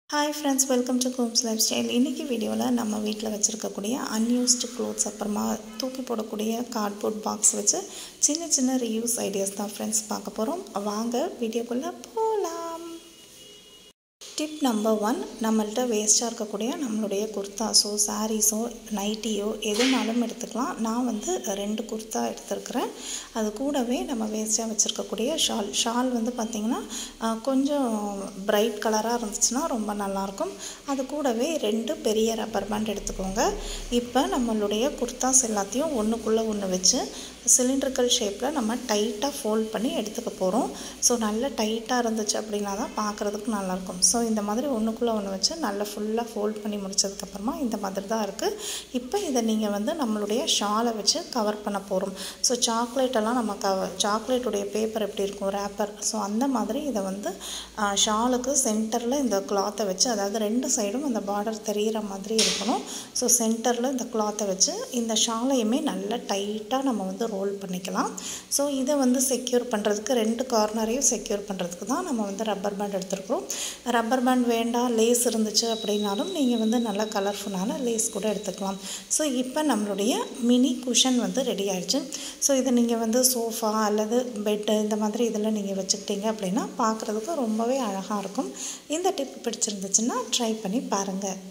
hi friends welcome to கோம்ஸ் lifestyle இன்றைக்கி வீடியோவில் நம்ம வீட்டில் வச்சுருக்கக்கூடிய அன்யூஸ்டு க்ளோத்ஸ் அப்புறமா தூக்கி போடக்கூடிய கார்ட்போர்ட் பாக்ஸ் வச்சு சின்ன சின்ன ரீயூஸ் ஐடியாஸ் தான் ஃப்ரெண்ட்ஸ் பார்க்க போகிறோம் வாங்க வீடியோக்குள்ளே போகலாம் டிப் நம்பர் ஒன் நம்மள்ட்ட வேஸ்ட்டாக இருக்கக்கூடிய நம்மளுடைய குர்தாஸோ சாரீஸோ நைட்டியோ எதுனாலும் எடுத்துக்கலாம் நான் வந்து ரெண்டு குர்தா எடுத்துருக்கிறேன் அது கூடவே நம்ம வேஸ்ட்டாக வச்சுருக்கக்கூடிய ஷால் ஷால் வந்து பார்த்திங்கன்னா கொஞ்சம் பிரைட் கலராக இருந்துச்சுன்னா ரொம்ப நல்லாயிருக்கும் அது கூடவே ரெண்டு பெரிய ரப்பர் பேண்ட் எடுத்துக்கோங்க இப்போ நம்மளுடைய குர்தாஸ் எல்லாத்தையும் ஒன்றுக்குள்ளே ஒன்று வச்சு சிலிண்ட்ரிக்கல் ஷேப்பில் நம்ம டைட்டாக ஃபோல்ட் பண்ணி எடுத்துக்க போகிறோம் ஸோ நல்ல டைட்டாக இருந்துச்சு அப்படின்னா தான் பார்க்குறதுக்கு நல்லாயிருக்கும் ஸோ இந்த மாதிரி ஒன்றுக்குள்ளே ஒன்று வச்சு நல்லா ஃபுல்லாக ஃபோல்ட் பண்ணி முடிச்சதுக்கப்புறமா இந்த மாதிரி தான் இருக்குது இப்போ இதை நீங்கள் வந்து நம்மளுடைய ஷாலை வச்சு கவர் பண்ண போகிறோம் ஸோ சாக்லேட்டெல்லாம் நம்ம கவர் சாக்லேட்டுடைய பேப்பர் எப்படி இருக்கும் ரேப்பர் ஸோ அந்த மாதிரி இதை வந்து ஷாலுக்கு சென்டரில் இந்த கிளாத்தை வச்சு அதாவது ரெண்டு சைடும் அந்த பார்டர் தெரிகிற மாதிரி இருக்கணும் ஸோ சென்டரில் இந்த கிளாத்தை வச்சு இந்த ஷாலையுமே நல்லா டைட்டாக நம்ம வந்து ரோல் பண்ணிக்கலாம் ஸோ இதை வந்து செக்யூர் பண்ணுறதுக்கு ரெண்டு கார்னரையும் செக்யூர் பண்ணுறதுக்கு தான் நம்ம வந்து ரப்பர் பேண்ட் எடுத்துருக்குறோம் ரப்பர் பேண்ட் வேண்டாம் லேஸ் இருந்துச்சு அப்படின்னாலும் நீங்கள் வந்து நல்லா கலர்ஃபுல்லான லேஸ் கூட எடுத்துக்கலாம் ஸோ இப்போ நம்மளுடைய மினி குஷன் வந்து ரெடி ஆயிடுச்சு ஸோ இதை நீங்கள் வந்து சோஃபா அல்லது பெட்டு இந்த மாதிரி இதில் நீங்கள் வச்சுக்கிட்டீங்க அப்படின்னா பார்க்குறதுக்கு ரொம்பவே அழகாக இருக்கும் இந்த டிப் பிடிச்சிருந்துச்சுன்னா ட்ரை பண்ணி பாருங்கள்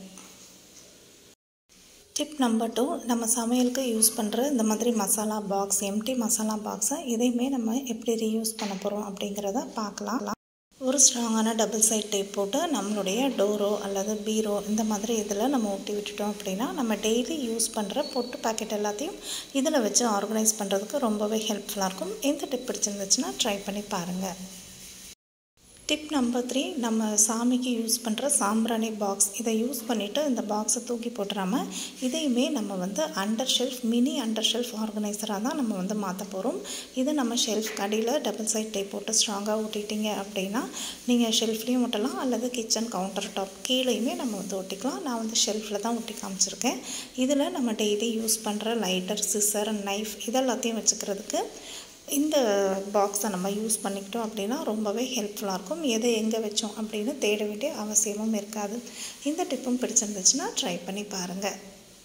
டிப் நம்பர் டூ நம்ம சமையலுக்கு யூஸ் பண்ணுற இந்த மாதிரி மசாலா பாக்ஸ் எம்டி மசாலா பாக்ஸை இதையுமே நம்ம எப்படி ரீயூஸ் பண்ண போகிறோம் அப்படிங்கிறத பார்க்கலாம் ஒரு ஸ்ட்ராங்கான டபுள் சைட் டேப் போட்டு நம்மளுடைய டோரோ அல்லது பீரோ இந்த மாதிரி இதில் நம்ம ஒட்டி விட்டுட்டோம் அப்படின்னா நம்ம டெய்லி யூஸ் பண்ணுற பொட்டு பாக்கெட் எல்லாத்தையும் இதில் வச்சு ஆர்கனைஸ் பண்ணுறதுக்கு ரொம்பவே ஹெல்ப்ஃபுல்லாக இருக்கும் இந்த டிப் பிடிச்சிருந்துச்சுன்னா ட்ரை பண்ணி பாருங்கள் டிப் நம்பர் த்ரீ நம்ம சாமிக்கு யூஸ் பண்ணுற சாம்பிராணி பாக்ஸ் இதை யூஸ் பண்ணிவிட்டு இந்த பாக்ஸை தூக்கி போட்டுறாம இதையுமே நம்ம வந்து under shelf mini under shelf ஆர்கனைசராக தான் நம்ம வந்து மாற்ற போகிறோம் இதை நம்ம ஷெல்ஃப் கடையில் டபுள் சைட் டேப் போட்டு ஸ்ட்ராங்காக ஒட்டிட்டீங்க அப்படின்னா நீங்கள் ஷெல்ஃப்லேயும் ஒட்டலாம் அல்லது கிச்சன் கவுண்டர் டாப் கீழேயுமே நம்ம வந்து ஒட்டிக்கலாம் நான் வந்து ஷெல்ஃபில் தான் ஒட்டி காமிச்சிருக்கேன் இதில் நம்ம டெய்லி யூஸ் பண்ணுற லைட்டர் சிசர் நைஃப் இதெல்லாத்தையும் வச்சுக்கிறதுக்கு இந்த பாக்ஸை நம்ம யூஸ் பண்ணிக்கிட்டோம் அப்படின்னா ரொம்பவே ஹெல்ப்ஃபுல்லாக இருக்கும் எதை எங்கே வச்சோம் அப்படின்னு தேட வேண்டிய அவசியமும் இருக்காது இந்த டிப்பும் பிடிச்சிருந்துச்சுன்னா ட்ரை பண்ணி பாருங்கள்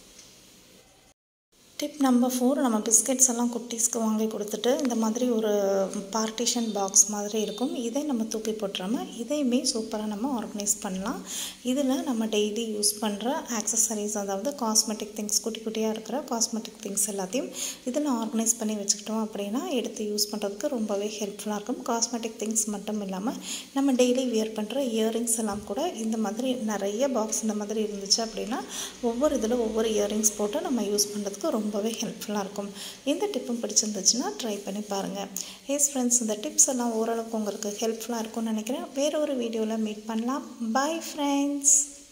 டிப் நம்பர் ஃபோர் நம்ம பிஸ்கெட்ஸ் எல்லாம் குட்டீஸ்க்கு வாங்கி கொடுத்துட்டு இந்த மாதிரி ஒரு பார்ட்டிஷன் பாக்ஸ் மாதிரி இருக்கும் இதை நம்ம தூக்கி போட்டுறாமல் இதையுமே சூப்பராக நம்ம ஆர்கனைஸ் பண்ணலாம் இதில் நம்ம டெய்லி யூஸ் பண்ணுற ஆக்சசரிஸ் அதாவது காஸ்மெட்டிக் திங்ஸ் குட்டி குட்டியாக இருக்கிற காஸ்மெட்டிக் திங்ஸ் எல்லாத்தையும் இதில் ஆர்கனைஸ் பண்ணி வச்சுக்கிட்டோம் அப்படின்னா எடுத்து யூஸ் பண்ணுறதுக்கு ரொம்பவே ஹெல்ப்ஃபுல்லாக இருக்கும் காஸ்மெட்டிக் திங்ஸ் மட்டும் இல்லாமல் நம்ம டெய்லி வியர் பண்ணுற இயரிங்ஸ் எல்லாம் கூட இந்த மாதிரி நிறைய பாக்ஸ் இந்த மாதிரி இருந்துச்சு அப்படின்னா ஒவ்வொரு இதில் ஒவ்வொரு இயரிங்ஸ் போட்டு நம்ம யூஸ் பண்ணுறதுக்கு ரொம்ப ரொம்பவே ஹெல்ப்ஃபுல்லாக இருக்கும் இந்த டிப்பும் பிடிச்சிருந்துச்சுன்னா ட்ரை பண்ணி பாருங்கள் எஸ் ஃப்ரெண்ட்ஸ் இந்த டிப்ஸ் எல்லாம் ஓரளவுக்கு உங்களுக்கு ஹெல்ப்ஃபுல்லாக இருக்கும்னு நினைக்கிறேன் வேற ஒரு வீடியோவில் மீட் பண்ணலாம் பாய் ஃப்ரெண்ட்ஸ்